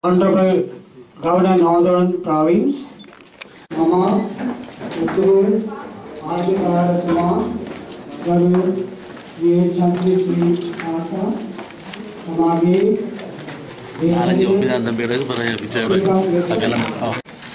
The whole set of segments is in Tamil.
Honorable Governor Northern Province, Mama Utul Adhikaratuма Garu Vijaychandri Sri Aka Samage நாலஞ்சு ஒப்பிதான் தம்பியோட பிறகு பிச்சையோட அக்கெல்லாம் ஆ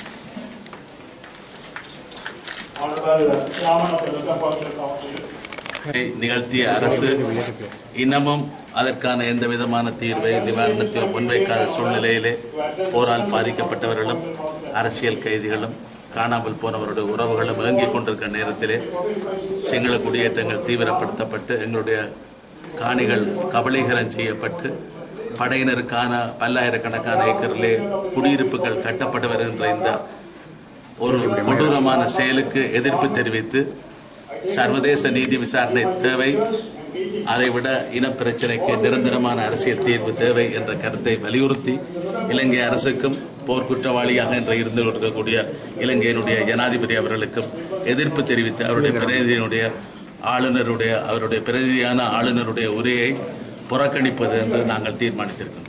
Honorable Chairman of the Local Public Council, இதை நிகழ்த்திய அரசு இன்னமும் அதற்கான எந்த விதமான தீர்வை நிவாரணத்தையோ முன்வைக்காத சூழ்நிலையிலே போரால் பாதிக்கப்பட்டவர்களும் அரசியல் கைதிகளும் காணாமல் போனவருடைய உறவுகளும் ஏங்கிக் கொண்டிருக்கிற நேரத்திலே சிங்கள குடியேற்றங்கள் தீவிரப்படுத்தப்பட்டு எங்களுடைய காணிகள் கபலீகரம் செய்யப்பட்டு படையினருக்கான பல்லாயிரக்கணக்கான ஏக்கரிலே குடியிருப்புகள் கட்டப்பட்டு வருகின்ற இந்த ஒரு கொடூரமான செயலுக்கு எதிர்ப்பு தெரிவித்து சர்வதேச நீதி விசாரணை தேவை அதைவிட இனப்பிரச்சனைக்கு நிரந்தரமான அரசியல் தீர்வு தேவை என்ற கருத்தை வலியுறுத்தி இலங்கை அரசுக்கும் போர்க்குற்றவாளியாக என்று இருந்து கொண்டிருக்கக்கூடிய இலங்கையினுடைய ஜனாதிபதி அவர்களுக்கும் எதிர்ப்பு தெரிவித்து அவருடைய பிரதிநிதியினுடைய ஆளுநருடைய அவருடைய பிரதிநிதியான ஆளுநருடைய உரையை புறக்கணிப்பது என்று நாங்கள் தீர்மானித்திருக்கின்றோம்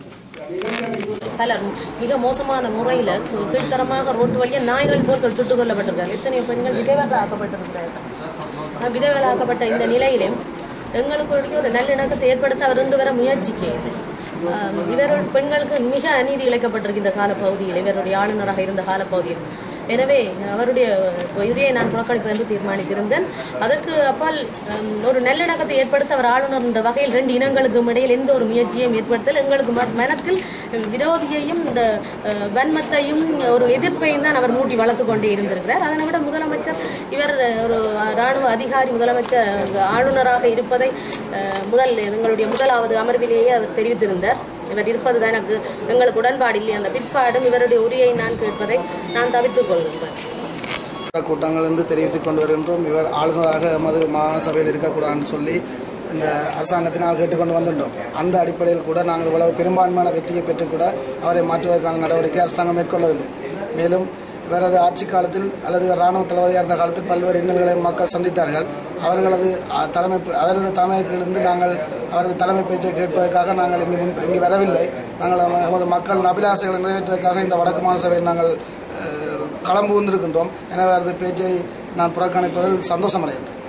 பலர் மிக மோசமான முறையில் கீழ்த்தரமாக ரோட்டு வழியாக நாய்கள் போல் சுட்டுக் கொல்லப்பட்டிருக்காங்க எத்தனையோ பெண்கள் விதவைகள் ஆக்கப்பட்டிருக்கிறார்கள் ஆனால் விதவைகள் ஆக்கப்பட்ட இந்த நிலையிலே எங்களுக்குடைய ஒரு நல்லிணக்கத்தை ஏற்படுத்த அவர் இன்று வர முயற்சிக்க இல்லை ஆம், இவர்கள் பெண்களுக்கு மிக அநீதி இழைக்கப்பட்டிருக்கு இந்த காலப்பகுதியில் இவருடைய ஆளுநராக இருந்த காலப்பகுதியில் எனவே அவருடைய உரையை நான் புறக்கணிப்பேன் என்று தீர்மானித்திருந்தேன் அதற்கு அப்பால் ஹம், ஒரு நல்லிணக்கத்தை ஏற்படுத்த அவர் ஆளுநர் என்ற வகையில் ரெண்டு இனங்களுக்கும் இடையில் எந்த ஒரு முயற்சியையும் ஏற்படுத்தல் எங்களுக்கு ம- மனத்தில் விரோதியையும் இந்த அஹ், வன்மத்தையும் ஒரு எதிர்ப்பையும் தான் அவர் மூட்டி வளர்த்து கொண்டே இருந்திருக்கிறார் அதனை விட முதலமைச்சர் இவர் ஒரு இராணுவ அதிகாரி முதலமைச்சர் ஆளுநராக இருப்பதை அஹ், முதல் எங்களுடைய முதலாவது அமர்விலேயே அவர் தெரிவித்திருந்தார் இவர் இருப்பது தான் எனக்கு எங்களுக்கு உடன்பாடு இல்லை அந்த பிற்பாடும் இவருடைய உரியை நான் கேட்பதை நான் தவிர்த்துக் கொள்கின்றேன் கூட்டங்கள் வந்து தெரிவித்துக் கொண்டு வருகின்றோம் இவர் ஆளுநராக எமது மாகாண சபையில் இருக்கக்கூடாதுன்னு சொல்லி இந்த அரசாங்கத்தினால் கேட்டுக்கொண்டு வந்துட்டோம் அந்த அடிப்படையில் கூட நாங்கள் இவ்வளவு பெரும்பான்மையான வெற்றியை பெற்று கூட அவரை மாற்றுவதற்கான நடவடிக்கை அரசாங்கம் மேற்கொள்ளவில்லை மேலும் இவரது ஆட்சி காலத்தில் அல்லது இராணுவ தளபதியாக இருந்த காலத்தில் பல்வேறு இன்னல்களை மக்கள் சந்தித்தார்கள் அவர்களது அஹ், தலைமை அவரது தலைமையிலிருந்து நாங்கள் அவரது தலைமை பேச்சை கேட்பதற்காக நாங்கள் இங்கு முன் இங்கு வரவில்லை நாங்கள் எம- எமது மக்கள் அபிலாசைகளை நிறைவேற்றுவதற்காக இந்த வடக்கு மாநில சபையில் நாங்கள் அஹ், களம் புகுந்திருக்கின்றோம் எனவே அவரது பேச்சை நான் புறக்கணிப்பதில் சந்தோஷமடைகின்றேன்